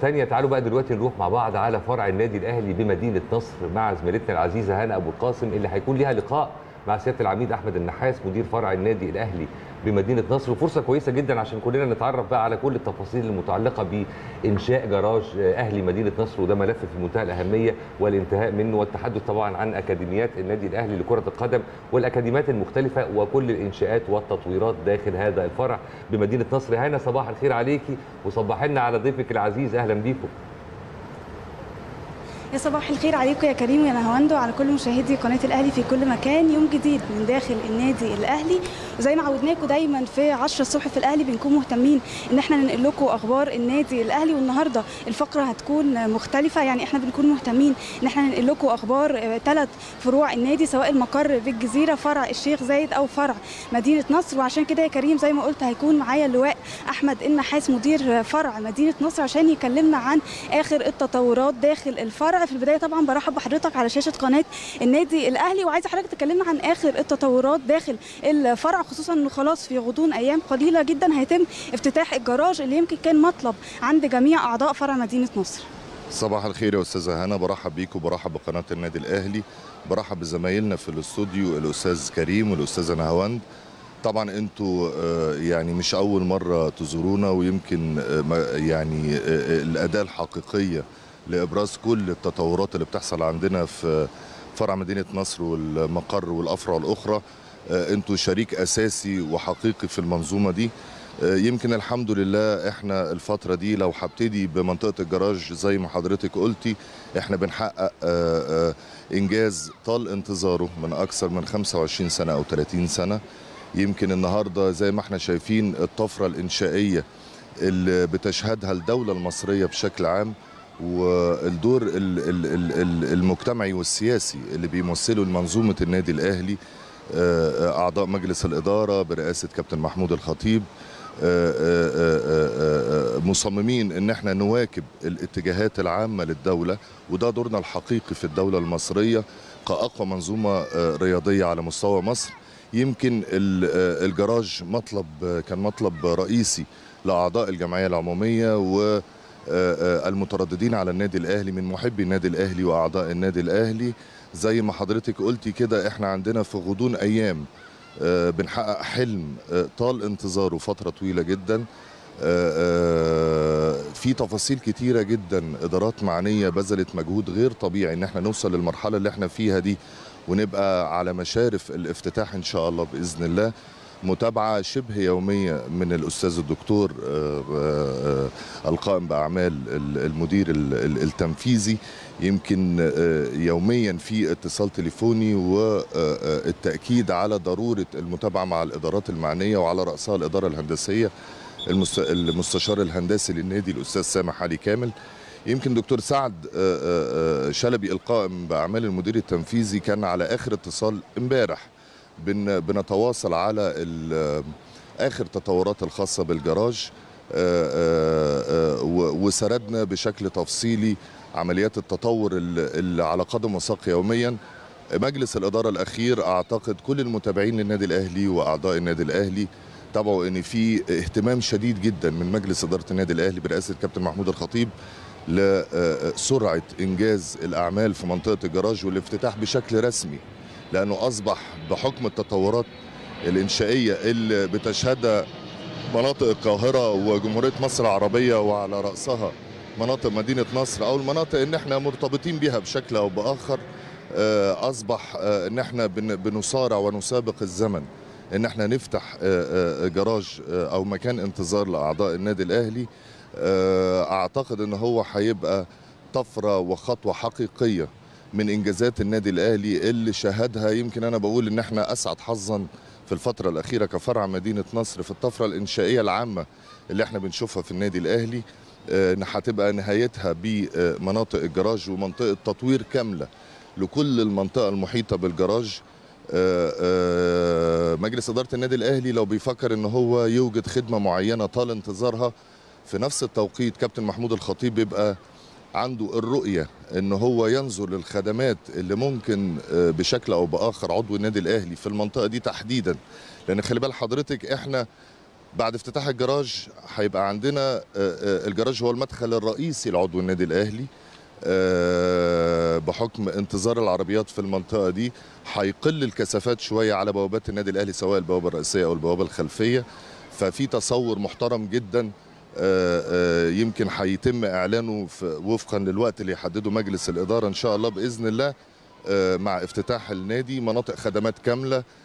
تانية تعالوا بقى دلوقتي نروح مع بعض على فرع النادي الاهلي بمدينه نصر مع زميلتنا العزيزه هنا ابو القاسم اللي هيكون ليها لقاء مع سياده العميد احمد النحاس مدير فرع النادي الاهلي بمدينه نصر وفرصه كويسه جدا عشان كلنا نتعرف بقى على كل التفاصيل المتعلقه بانشاء جراج اهلي مدينه نصر وده ملف في منتهى الاهميه والانتهاء منه والتحدث طبعا عن اكاديميات النادي الاهلي لكره القدم والاكاديميات المختلفه وكل الانشاءات والتطويرات داخل هذا الفرع بمدينه نصر هنا صباح الخير عليكي وصباح لنا على ضيفك العزيز اهلا بيكم يا صباح الخير عليكم يا كريم ويا نهاوند وعلى كل مشاهدي قناه الاهلي في كل مكان يوم جديد من داخل النادي الاهلي وزي ما عودناكم دايما في 10 الصبح في الاهلي بنكون مهتمين ان احنا ننقل لكم اخبار النادي الاهلي والنهارده الفقره هتكون مختلفه يعني احنا بنكون مهتمين ان احنا ننقل لكم اخبار ثلاث فروع النادي سواء المقر بالجزيره فرع الشيخ زايد او فرع مدينه نصر وعشان كده يا كريم زي ما قلت هيكون معايا اللواء احمد النحاس مدير فرع مدينه نصر عشان يكلمنا عن اخر التطورات داخل الفرع في البدايه طبعا برحب بحضرتك على شاشه قناه النادي الاهلي وعايزه حضرتك تكلمنا عن اخر التطورات داخل الفرع خصوصا انه خلاص في غضون ايام قليله جدا هيتم افتتاح الجراج اللي يمكن كان مطلب عند جميع اعضاء فرع مدينه نصر صباح الخير يا استاذه هنا برحب بيكم وبرحب بقناه النادي الاهلي برحب بزمايلنا في الاستوديو الاستاذ كريم والاستاذه نهاوند طبعا انتوا يعني مش اول مره تزورونا ويمكن يعني الاداه الحقيقيه لابراز كل التطورات اللي بتحصل عندنا في فرع مدينه نصر والمقر والافرع الاخرى انتوا شريك اساسي وحقيقي في المنظومه دي يمكن الحمد لله احنا الفتره دي لو هبتدي بمنطقه الجراج زي ما حضرتك قلتي احنا بنحقق انجاز طال انتظاره من اكثر من 25 سنه او 30 سنه يمكن النهارده زي ما احنا شايفين الطفره الانشائيه اللي بتشهدها الدوله المصريه بشكل عام والدور المجتمعي والسياسي اللي بيمثله منظومه النادي الاهلي اعضاء مجلس الاداره برئاسه كابتن محمود الخطيب مصممين ان احنا نواكب الاتجاهات العامه للدوله وده دورنا الحقيقي في الدوله المصريه كاقوى منظومه رياضيه على مستوى مصر يمكن الجراج مطلب كان مطلب رئيسي لاعضاء الجمعيه العموميه و المترددين على النادي الاهلي من محبي النادي الاهلي واعضاء النادي الاهلي زي ما حضرتك قلتي كده احنا عندنا في غضون ايام بنحقق حلم طال انتظاره فتره طويله جدا في تفاصيل كتيره جدا ادارات معنيه بذلت مجهود غير طبيعي ان احنا نوصل للمرحله اللي احنا فيها دي ونبقى على مشارف الافتتاح ان شاء الله باذن الله متابعة شبه يومية من الأستاذ الدكتور القائم بأعمال المدير التنفيذي يمكن يوميا في اتصال تليفوني والتأكيد على ضرورة المتابعة مع الإدارات المعنية وعلى رأسها الإدارة الهندسية المستشار الهندسي للنادي الأستاذ سامح علي كامل يمكن دكتور سعد شلبي القائم بأعمال المدير التنفيذي كان على آخر اتصال امبارح بن بنتواصل على اخر تطورات الخاصه بالجراج وسردنا بشكل تفصيلي عمليات التطور اللي على قدم وساق يوميا مجلس الاداره الاخير اعتقد كل المتابعين للنادي الاهلي واعضاء النادي الاهلي تابعوا ان في اهتمام شديد جدا من مجلس اداره النادي الاهلي برئاسه كابتن محمود الخطيب لسرعه انجاز الاعمال في منطقه الجراج والافتتاح بشكل رسمي لانه اصبح بحكم التطورات الانشائيه اللي بتشهدها مناطق القاهره وجمهوريه مصر العربيه وعلى راسها مناطق مدينه نصر او المناطق ان احنا مرتبطين بها بشكل او باخر اصبح ان احنا بنصارع ونسابق الزمن ان احنا نفتح جراج او مكان انتظار لاعضاء النادي الاهلي اعتقد ان هو هيبقى طفره وخطوه حقيقيه من انجازات النادي الاهلي اللي شهدها يمكن انا بقول ان احنا اسعد حظا في الفتره الاخيره كفرع مدينه نصر في الطفره الانشائيه العامه اللي احنا بنشوفها في النادي الاهلي ان هتبقى نهايتها بمناطق الجراج ومنطقه تطوير كامله لكل المنطقه المحيطه بالجراج مجلس اداره النادي الاهلي لو بيفكر ان هو يوجد خدمه معينه طال انتظارها في نفس التوقيت كابتن محمود الخطيب بيبقى عنده الرؤية ان هو ينظر للخدمات اللي ممكن بشكل او باخر عضو النادي الاهلي في المنطقة دي تحديدا لان خلي بال حضرتك احنا بعد افتتاح الجراج هيبقى عندنا آه، آه، الجراج هو المدخل الرئيسي لعضو النادي الاهلي آه، بحكم انتظار العربيات في المنطقه دي هيقل الكثافات شويه على بوابات النادي الاهلي سواء البوابه الرئيسيه او البوابه الخلفيه ففي تصور محترم جدا آه، آه، يمكن هيتم اعلانه في- وفقا للوقت اللي يحدده مجلس الاداره ان شاء الله باذن الله آه، مع افتتاح النادي مناطق خدمات كامله آه،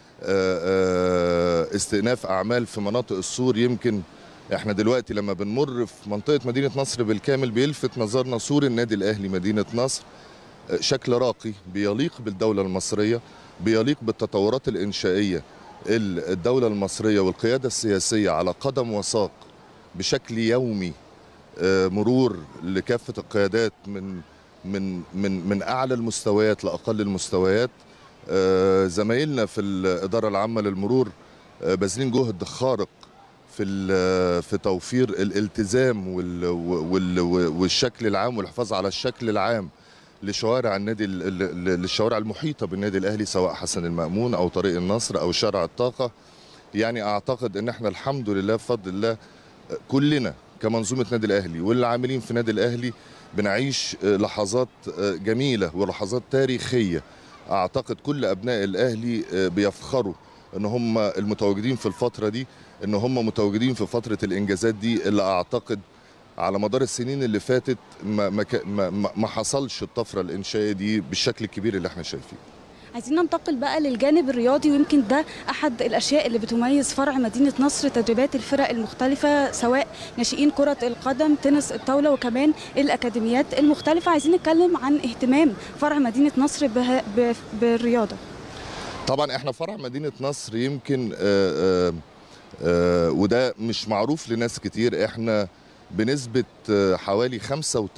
آه، استئناف اعمال في مناطق السور يمكن احنا دلوقتي لما بنمر في منطقه مدينه نصر بالكامل بيلفت نظرنا سور النادي الاهلي مدينه نصر آه، شكل راقي بيليق بالدوله المصريه بيليق بالتطورات الانشائيه ال- الدوله المصريه والقياده السياسيه على قدم وساق بشكل يومي آه، مرور لكافه القيادات من من من من اعلى المستويات لاقل المستويات آه، زمايلنا في الاداره العامه للمرور آه، باذلين جهد خارق في ال- في توفير الالتزام وال وال والشكل العام والحفاظ على الشكل العام لشوارع النادي ال- ال- للشوارع المحيطه بالنادي الاهلي سواء حسن المامون او طريق النصر او شارع الطاقه يعني اعتقد ان احنا الحمد لله بفضل الله آه، كلنا كمنظومه نادي الاهلي واللي عاملين في نادي الاهلي بنعيش آه، لحظات آه، جميله ولحظات تاريخيه اعتقد كل ابناء الاهلي آه، بيفخروا ان هم المتواجدين في الفتره دي ان هم متواجدين في فتره الانجازات دي اللي اعتقد على مدار السنين اللي فاتت ما ما كا- ما, ما- ما حصلش الطفره الانشائيه دي بالشكل الكبير اللي احنا شايفينه عايزين ننتقل بقى للجانب الرياضي ويمكن ده احد الاشياء اللي بتميز فرع مدينه نصر تدريبات الفرق المختلفه سواء ناشئين كره القدم تنس الطاوله وكمان الاكاديميات المختلفه عايزين نتكلم عن اهتمام فرع مدينه نصر به ب- بالرياضه طبعا احنا فرع مدينه نصر يمكن آه، آه، آه، وده مش معروف لناس كتير احنا بنسبة آه، حوالي 85%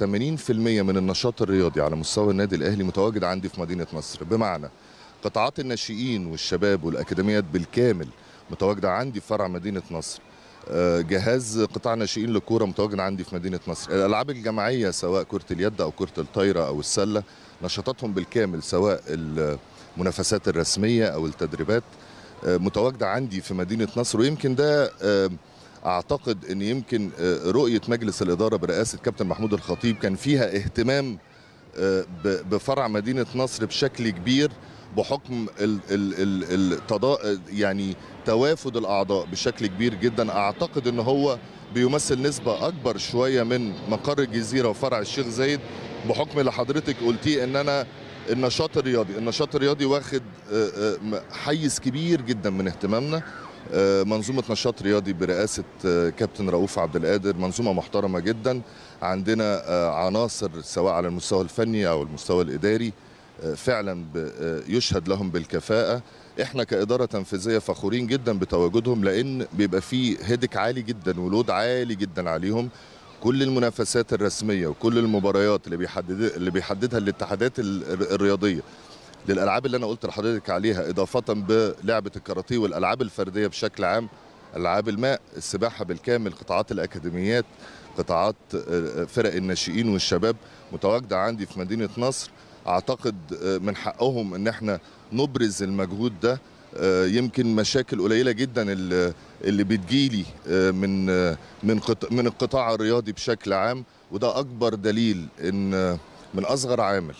من النشاط الرياضي على مستوى النادي الأهلي متواجد عندي في مدينة نصر بمعنى قطاعات الناشئين والشباب والأكاديميات بالكامل متواجدة عندي في فرع مدينة نصر آه، جهاز قطاع ناشئين للكورة متواجد عندي في مدينة نصر الألعاب الجماعية سواء كرة اليد أو كرة الطايرة أو السلة نشاطاتهم بالكامل سواء المنافسات الرسمية أو التدريبات آه، متواجدة عندي في مدينة نصر ويمكن ده آه، اعتقد ان يمكن آه، رؤيه مجلس الاداره برئاسه كابتن محمود الخطيب كان فيها اهتمام آه، ب- بفرع مدينه نصر بشكل كبير بحكم ال ال ال التضا يعني توافد الاعضاء بشكل كبير جدا اعتقد ان هو بيمثل نسبه اكبر شويه من مقر الجزيره وفرع الشيخ زايد بحكم اللي حضرتك قلتيه ان انا النشاط الرياضي النشاط الرياضي واخد آه، آه، م- حيز كبير جدا من اهتمامنا آه، منظومة نشاط رياضي برئاسة آه، كابتن رؤوف عبد القادر منظومة محترمة جدا عندنا آه، عناصر سواء على المستوى الفني أو المستوى الإداري آه، فعلا ب- آه، يشهد لهم بالكفاءة احنا كإدارة تنفيذية فخورين جدا بتواجدهم لأن بيبقى فيه هيدك عالي جدا ولود عالي جدا عليهم كل المنافسات الرسمية وكل المباريات اللي بيحدد اللي بيحددها الاتحادات ال- الرياضية للالعاب اللي انا قلت لحضرتك عليها اضافه بلعبه الكاراتيه والالعاب الفرديه بشكل عام العاب الماء السباحه بالكامل قطاعات الاكاديميات قطاعات آه، فرق الناشئين والشباب متواجده عندي في مدينه نصر اعتقد آه، من حقهم ان احنا نبرز المجهود ده آه، يمكن مشاكل قليله جدا اللي اللي بتجيلي آه، من آه، من قط- من القطاع الرياضي بشكل عام وده اكبر دليل ان آه، من اصغر عامل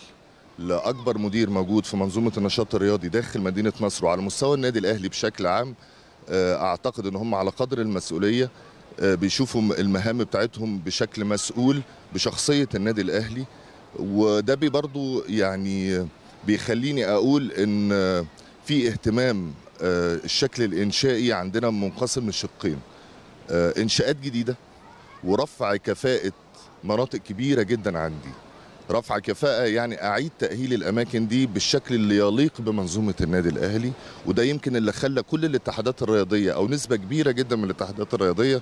لاكبر مدير موجود في منظومه النشاط الرياضي داخل مدينه نصر وعلى مستوى النادي الاهلي بشكل عام آه، اعتقد ان هم على قدر المسؤوليه آه، بيشوفوا المهام بتاعتهم بشكل مسؤول بشخصيه النادي الاهلي وده بي برضو يعني بيخليني اقول ان آه، في اهتمام آه، الشكل الانشائي عندنا منقسم لشقين آه، انشاءات جديده ورفع كفاءه مناطق كبيره جدا عندي رفع كفاءة يعني أعيد تأهيل الأماكن دي بالشكل اللي يليق بمنظومة النادي الأهلي وده يمكن اللي خلى كل الاتحادات الرياضية أو نسبة كبيرة جدا من الاتحادات الرياضية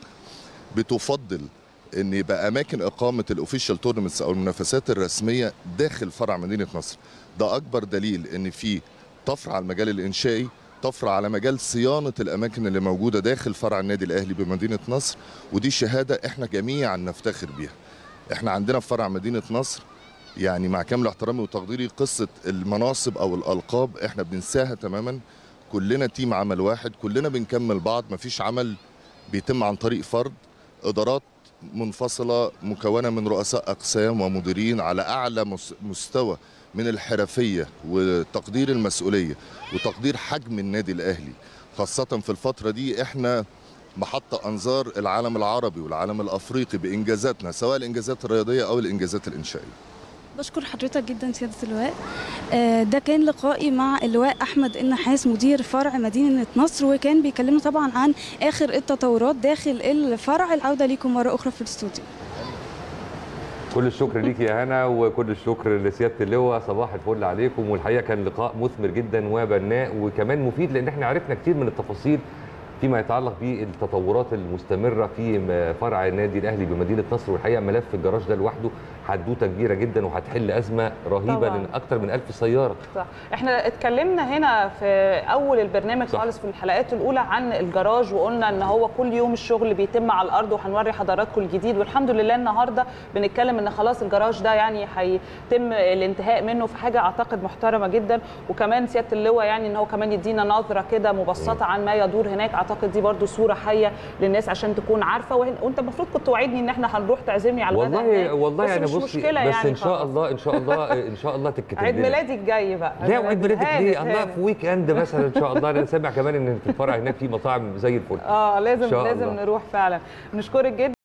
بتفضل ان يبقى اماكن اقامه الاوفيشال تورنمنتس او المنافسات الرسميه داخل فرع مدينه نصر ده اكبر دليل ان في طفره على المجال الانشائي طفره على مجال صيانه الاماكن اللي موجوده داخل فرع النادي الاهلي بمدينه نصر ودي شهاده احنا جميعا نفتخر بيها احنا عندنا في فرع مدينه نصر يعني مع كامل احترامي وتقديري قصه المناصب او الالقاب احنا بننساها تماما كلنا تيم عمل واحد كلنا بنكمل بعض مفيش عمل بيتم عن طريق فرد ادارات منفصله مكونه من رؤساء اقسام ومديرين على اعلى مس- مستوى من الحرفيه وتقدير المسؤوليه وتقدير حجم النادي الاهلي خاصه في الفتره دي احنا محط انظار العالم العربي والعالم الافريقي بانجازاتنا سواء الانجازات الرياضيه او الانجازات الانشائيه بشكر حضرتك جدا سياده اللواء آه، ده كان لقائي مع اللواء احمد النحاس مدير فرع مدينه نصر وكان بيكلمنا طبعا عن اخر التطورات داخل الفرع العوده ليكم مره اخرى في الاستوديو كل الشكر ليك يا هنا وكل الشكر لسياده اللواء صباح الفل عليكم والحقيقه كان لقاء مثمر جدا وبناء وكمان مفيد لان احنا عرفنا كتير من التفاصيل فيما يتعلق بالتطورات المستمره في م- فرع النادي الاهلي بمدينه نصر والحقيقه ملف الجراج ده لوحده حدوته كبيره جدا وهتحل ازمه رهيبه طبعاً. لان اكثر من 1000 سياره صح احنا اتكلمنا هنا في اول البرنامج صح. خالص في الحلقات الاولى عن الجراج وقلنا ان هو كل يوم الشغل بيتم على الارض وهنوري حضراتكم الجديد والحمد لله النهارده بنتكلم ان خلاص الجراج ده يعني هيتم الانتهاء منه في حاجه اعتقد محترمه جدا وكمان سياده اللواء يعني ان هو كمان يدينا نظره كده مبسطه عن ما يدور هناك اعتقد دي برضو صوره حيه للناس عشان تكون عارفه وهن- وانت المفروض كنت توعدني ان احنا هنروح تعزمني على الغداء والله هناك. والله بس يعني مش بصي مشكله بس يعني ان شاء خلاص. الله ان شاء الله ان شاء الله تتكتب عيد لنا. ميلادي الجاي بقى لا وعيد ميلادك هانت- ليه؟ الله هانت. في ويك اند مثلا ان شاء الله انا سامع كمان ان في الفرع هناك في مطاعم زي الفل اه إن لازم شاء لازم الله. نروح فعلا نشكرك جدا